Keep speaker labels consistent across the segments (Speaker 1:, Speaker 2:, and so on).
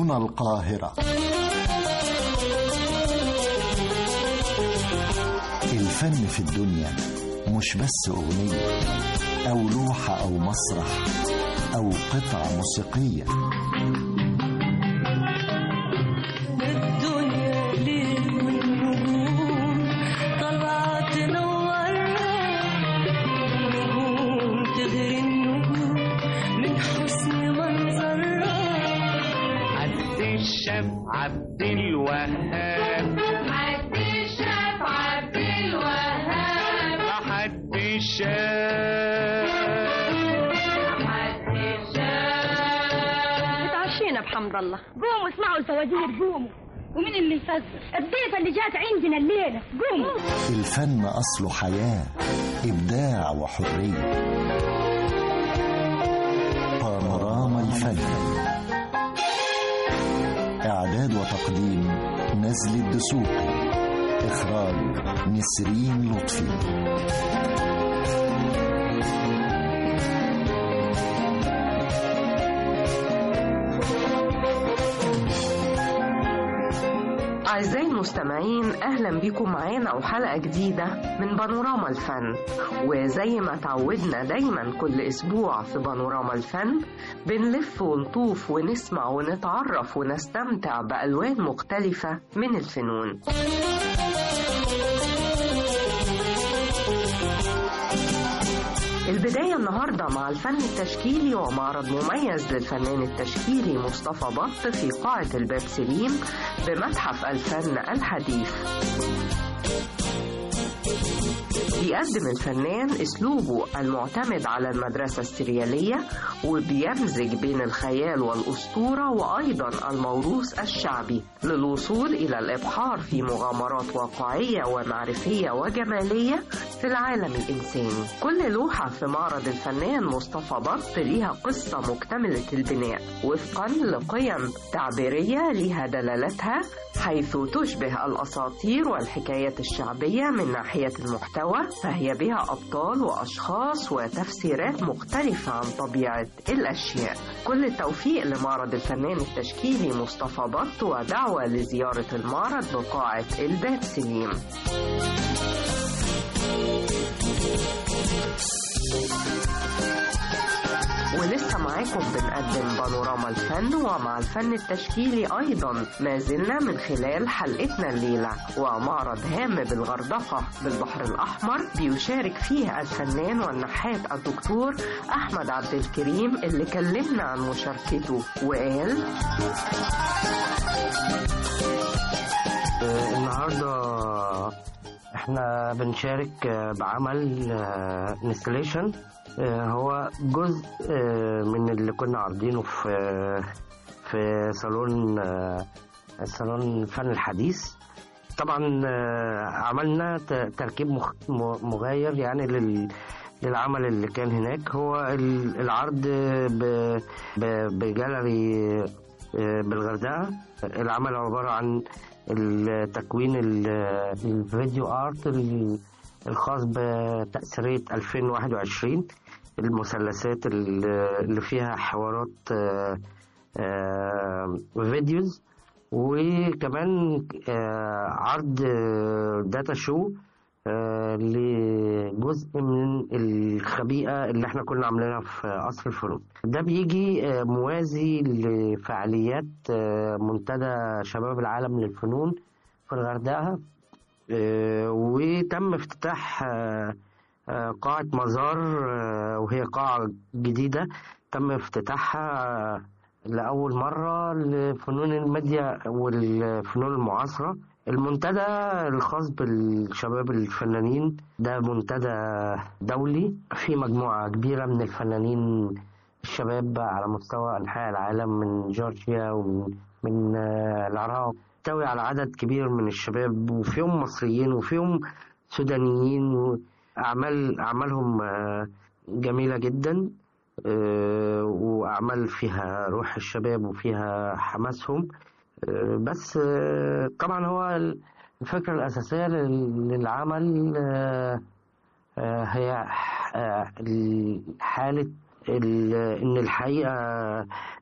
Speaker 1: هنا القاهرة الفن في الدنيا مش بس أغنية أو لوحة أو مسرح أو قطعة موسيقية
Speaker 2: الدنيا ليل والنجوم طلعت تنورنا نجوم تغري النجوم من حسن منظرها
Speaker 3: عبد الشاف عبد الوهاب
Speaker 4: عبد الشاف عبد الوهاب
Speaker 3: حد الشاف
Speaker 4: عبد الشاف
Speaker 5: اتعشينا بحمد الله قوموا اسمعوا الفوازير قوموا ومين اللي يفزر الضيفة اللي جات عندنا الليلة قوموا
Speaker 1: الفن أصله حياة إبداع وحرية بانوراما الفن إعداد وتقديم نزل الدسوقي إخراج نسرين لطفي
Speaker 6: أعزائي المستمعين أهلا بكم معانا وحلقة جديدة من بانوراما الفن وزي ما تعودنا دايما كل أسبوع في بانوراما الفن بنلف ونطوف ونسمع ونتعرف ونستمتع بألوان مختلفة من الفنون البداية النهاردة مع الفن التشكيلي ومعرض مميز للفنان التشكيلي مصطفى بط في قاعة الباب سليم بمتحف الفن الحديث بيقدم الفنان اسلوبه المعتمد على المدرسه السرياليه وبيمزج بين الخيال والاسطوره وايضا الموروث الشعبي للوصول الى الابحار في مغامرات واقعيه ومعرفيه وجماليه في العالم الانساني كل لوحه في معرض الفنان مصطفى بط ليها قصه مكتمله البناء وفقا لقيم تعبيريه لها دلالتها حيث تشبه الاساطير والحكايات الشعبيه من ناحيه المحتوى فهي بها ابطال واشخاص وتفسيرات مختلفه عن طبيعه الاشياء كل التوفيق لمعرض الفنان التشكيلي مصطفى بط ودعوه لزياره المعرض بقاعه الباب سليم ولسه معاكم بنقدم بانوراما الفن ومع الفن التشكيلي أيضا ما زلنا من خلال حلقتنا الليلة ومعرض هام بالغردقة بالبحر الأحمر بيشارك فيه الفنان والنحات الدكتور أحمد عبد الكريم اللي كلمنا عن مشاركته وقال
Speaker 7: النهارده احنا بنشارك آه، بعمل انستليشن هو جزء آه، من اللي كنا عارضينه في في صالون آه، صالون الفن الحديث طبعا آه، عملنا ت- تركيب مخ- م- مغاير يعني لل للعمل اللي كان هناك هو ال- العرض ب- ب- بجاليري آه، بالغردقة العمل عبارة عن التكوين ال- الفيديو ارت ال- الخاص بتأثيرية 2021 المثلثات ال- اللي فيها حوارات آه، آه، فيديوز وكمان آه، عرض آه، داتا شو آه، لجزء من الخبيئة اللي احنا كنا عاملينها في قصر الفنون ده بيجي آه، موازي لفعاليات آه، منتدى شباب العالم للفنون في الغردقة آه، وتم افتتاح آه، آه، قاعة مزار آه، وهي قاعة جديدة تم افتتاحها آه، لأول مرة لفنون الميديا والفنون المعاصرة المنتدى الخاص بالشباب الفنانين ده منتدى دولي في مجموعة كبيرة من الفنانين الشباب على مستوى أنحاء العالم من جورجيا ومن من آه، العراق تحتوي على عدد كبير من الشباب وفيهم مصريين وفيهم سودانيين وأعمال أعمالهم آه، جميلة جدا آه، وأعمال فيها روح الشباب وفيها حماسهم آه، بس آه، طبعا هو الفكرة الأساسية لل- للعمل آه، آه، هي آه، حالة ال- إن الحقيقة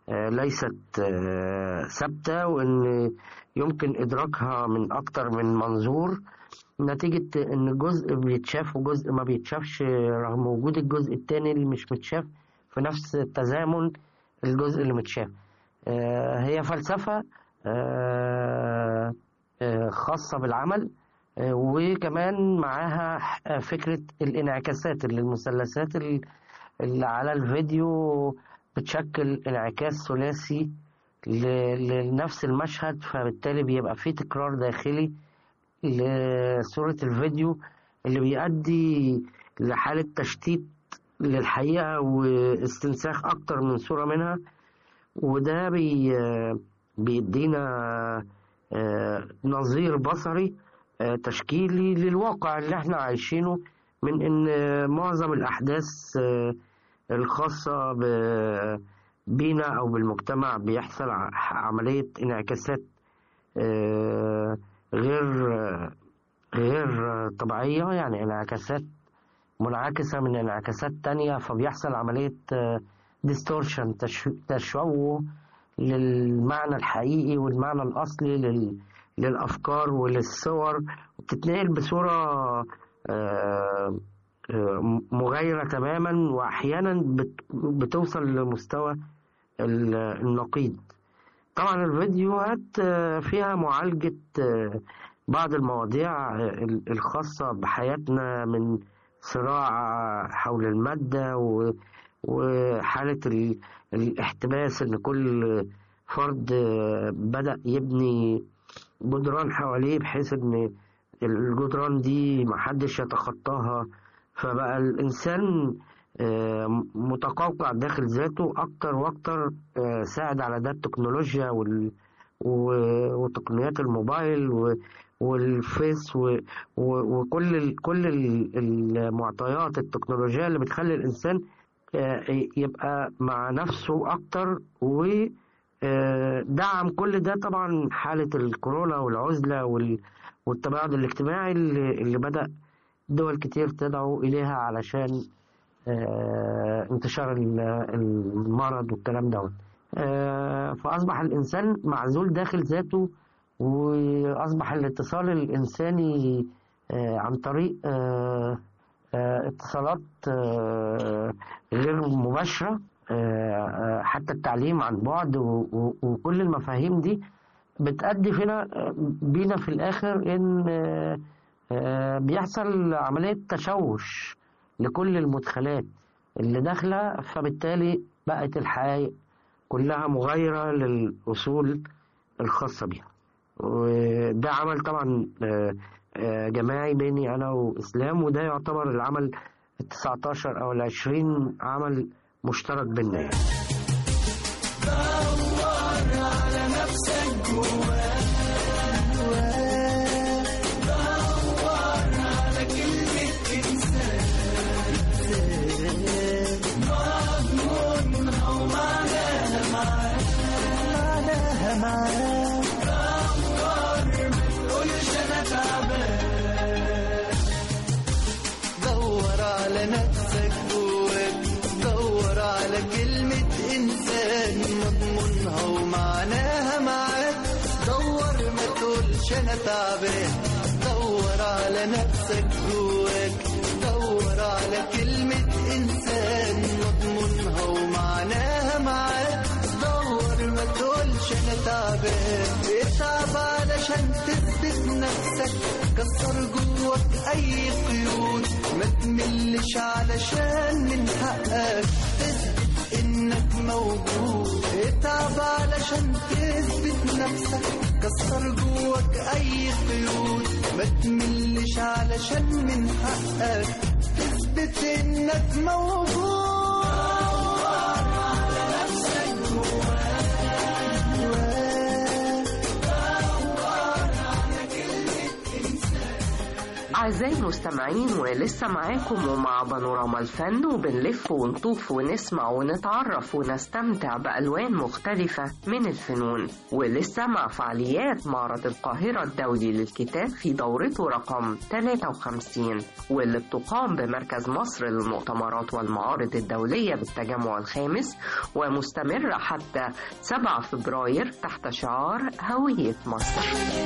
Speaker 7: آه، ليست آه، ثابتة وإن يمكن إدراكها من أكتر من منظور نتيجة إن جزء بيتشاف وجزء ما بيتشافش رغم وجود الجزء التاني اللي مش متشاف في نفس تزامن الجزء اللي متشاف آه، هي فلسفة آه، آه، خاصة بالعمل آه، وكمان معاها ح- فكرة الانعكاسات اللي المثلثات ال- اللي على الفيديو بتشكل انعكاس ثلاثي ل- لنفس المشهد فبالتالي بيبقى فيه تكرار داخلي لصورة الفيديو اللي بيؤدي لحالة تشتيت للحقيقة واستنساخ أكتر من صورة منها وده بي بيدينا آه، نظير بصري آه، تشكيلي للواقع اللي احنا عايشينه من ان آه، معظم الاحداث آه، الخاصة ب- بينا او بالمجتمع بيحصل ع- عملية انعكاسات آه، غير آه، غير آه، طبيعية يعني انعكاسات منعكسة من انعكاسات تانية فبيحصل عملية ديستورشن تشوه للمعنى الحقيقي والمعنى الأصلي لل للأفكار وللصور وبتتنقل بصورة آه، آه، مغايرة تماما وأحيانا بت- بتوصل لمستوى ال- النقيض طبعا الفيديوهات آه، فيها معالجة آه، بعض المواضيع آه، الخاصة بحياتنا من صراع حول المادة و- وحالة ال- الاحتباس إن كل فرد آه، بدأ يبني جدران حواليه بحيث إن الجدران دي محدش يتخطاها فبقى الإنسان آه، متقوقع داخل ذاته أكتر وأكتر آه، ساعد على ده التكنولوجيا وال و- وتقنيات الموبايل و- والفيس و- و- وكل ال- كل ال- المعطيات التكنولوجية اللي بتخلي الإنسان آه، يبقى مع نفسه أكتر ودعم كل ده طبعا حالة الكورونا والعزلة وال- والتباعد الاجتماعي اللي اللي بدأ دول كتير تدعو إليها علشان آه، انتشار ال- المرض والكلام دوت آه، فأصبح الإنسان معزول داخل ذاته وأصبح الاتصال الإنساني آه، عن طريق آه، آه، اتصالات آه، غير مباشرة آه، آه، حتى التعليم عن بعد و- و- وكل المفاهيم دي بتأدي فينا آه، بينا في الآخر إن آه، آه، بيحصل عملية تشوش لكل المدخلات اللي داخلة فبالتالي بقت الحياة كلها مغايرة للأصول الخاصة بيها وده عمل طبعا آه، آه، جماعي بيني أنا وإسلام وده يعتبر العمل التسعتاشر أو العشرين عمل مشترك بينا يعني.
Speaker 8: دور على نفسك جواك دور على كلمة إنسان مضمونها ومعناها معاك دور ما تقولش أنا تعبان دور على نفسك جواك دور على كلمة إنسان مضمونها ومعناها معاك دور ما تقولش أنا تعبان اتعب علشان تثبت نفسك كسر جواك أي قيود ما تملش علشان من حقك تثبت إنك موجود اتعب علشان تثبت نفسك كسر جواك أي قيود ما تملش علشان من حقك تثبت إنك موجود
Speaker 6: أعزائي المستمعين ولسه معاكم ومع بانوراما الفن وبنلف ونطوف ونسمع ونتعرف ونستمتع بألوان مختلفة من الفنون ولسه مع فعاليات معرض القاهرة الدولي للكتاب في دورته رقم 53 واللي بتقام بمركز مصر للمؤتمرات والمعارض الدولية بالتجمع الخامس ومستمرة حتى 7 فبراير تحت شعار هوية مصر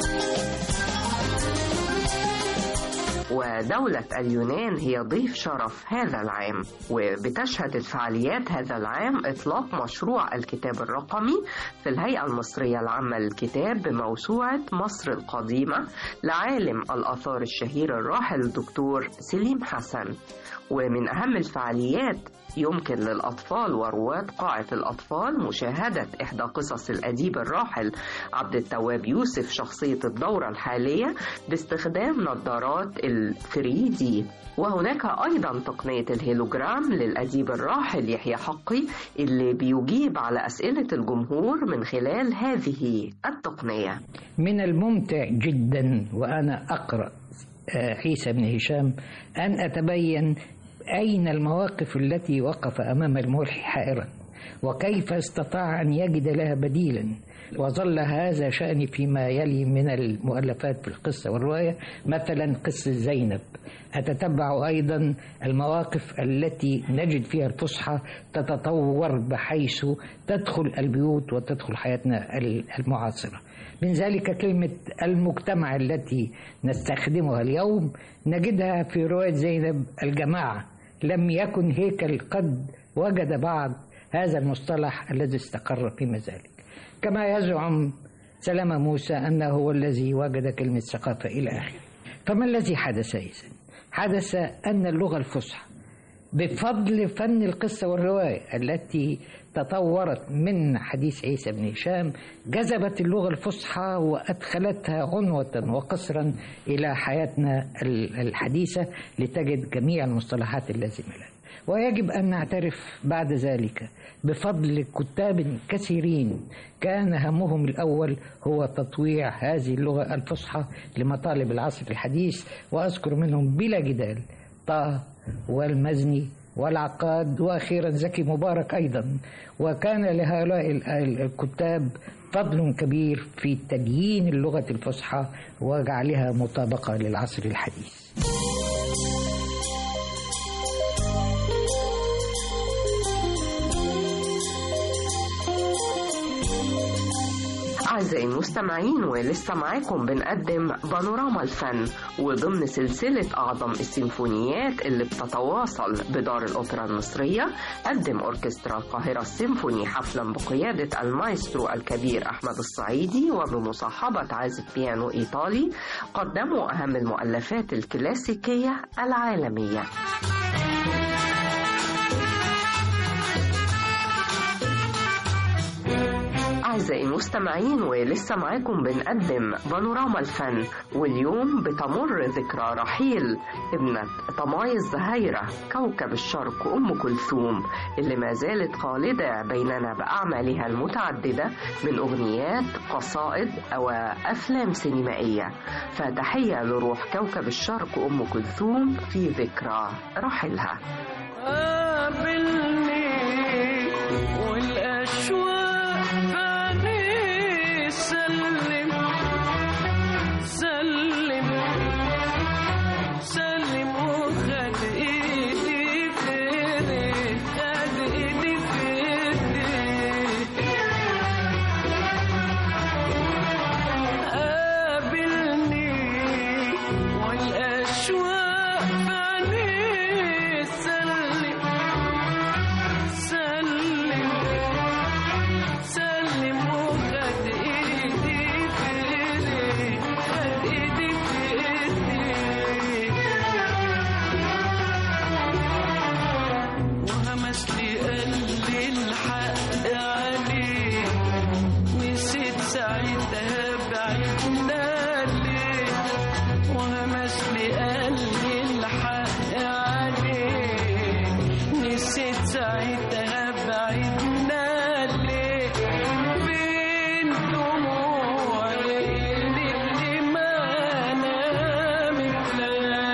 Speaker 6: ودولة اليونان هي ضيف شرف هذا العام وبتشهد الفعاليات هذا العام إطلاق مشروع الكتاب الرقمي في الهيئة المصرية العامة للكتاب بموسوعة مصر القديمة لعالم الآثار الشهير الراحل الدكتور سليم حسن ومن أهم الفعاليات يمكن للأطفال ورواد قاعة الأطفال مشاهدة إحدى قصص الأديب الراحل عبد التواب يوسف شخصية الدورة الحالية باستخدام نظارات ال 3D وهناك أيضا تقنية الهيلوجرام للأديب الراحل يحيى حقي اللي بيجيب على أسئلة الجمهور من خلال هذه التقنية
Speaker 9: من الممتع جدا وأنا أقرأ آه، عيسى بن هشام أن أتبين أين المواقف التي وقف أمام الملحي حائرا وكيف استطاع أن يجد لها بديلا وظل هذا شأني فيما يلي من المؤلفات في القصة والرواية مثلا قصة زينب أتتبع أيضا المواقف التي نجد فيها الفصحى تتطور بحيث تدخل البيوت وتدخل حياتنا المعاصرة من ذلك كلمة المجتمع التي نستخدمها اليوم نجدها في رواية زينب الجماعة لم يكن هيكل قد وجد بعض هذا المصطلح الذي استقر فيما ذلك كما يزعم سلام موسى أنه هو الذي وجد كلمة ثقافة إلى آخره فما الذي حدث إذن؟ حدث أن اللغة الفصحى بفضل فن القصة والرواية التي تطورت من حديث عيسى بن هشام جذبت اللغة الفصحى وأدخلتها عنوة وقصرا إلى حياتنا الحديثة لتجد جميع المصطلحات اللازمة لها ويجب أن نعترف بعد ذلك بفضل كتاب كثيرين كان همهم الأول هو تطويع هذه اللغة الفصحى لمطالب العصر الحديث وأذكر منهم بلا جدال طه والمزني والعقاد واخيرا زكي مبارك ايضا وكان لهؤلاء الكتاب فضل كبير في تديين اللغه الفصحى وجعلها مطابقه للعصر الحديث.
Speaker 6: أعزائي المستمعين ولسه معاكم بنقدم بانوراما الفن وضمن سلسلة أعظم السيمفونيات اللي بتتواصل بدار الأوبرا المصرية قدم أوركسترا القاهرة السيمفوني حفلا بقيادة المايسترو الكبير أحمد الصعيدي وبمصاحبة عازف بيانو إيطالي قدموا أهم المؤلفات الكلاسيكية العالمية أعزائي المستمعين ولسه معاكم بنقدم بانوراما الفن واليوم بتمر ذكرى رحيل ابنة طماي الزهيرة كوكب الشرق أم كلثوم اللي ما زالت خالدة بيننا بأعمالها المتعددة من أغنيات قصائد أو أفلام سينمائية فتحية لروح كوكب الشرق أم كلثوم في ذكرى رحيلها
Speaker 2: قابلني والأشواق فاني سلم سلم سلم وخد ايدي في ايدي خد ايدي في ايدي قابلني والأشواق فاني سلم سلم سلم وخد ايدي في ايدي خد ايدي في ايدي وهمس لي قال لي الحق عليك نسيت ساعتها بعدنا ليه وهمس لي قال لي الحق عليك نسيت ساعتها بعدنا ليه فين دموعي اللي ما نامت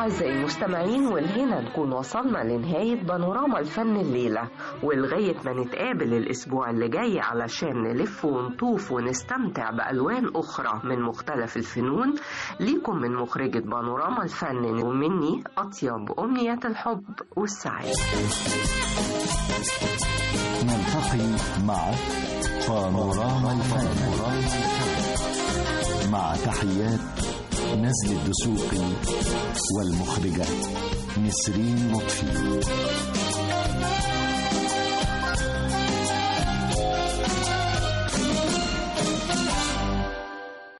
Speaker 6: أعزائي المستمعين والهنا نكون وصلنا لنهاية بانوراما الفن الليلة ولغاية ما نتقابل الأسبوع اللي جاي علشان نلف ونطوف ونستمتع بألوان أخرى من مختلف الفنون ليكم من مخرجة بانوراما الفن ومني أطيب أمنيات الحب والسعادة
Speaker 1: نلتقي مع بانوراما الفن مع تحيات نزل الدسوقي والمخرجة نسرين لطفي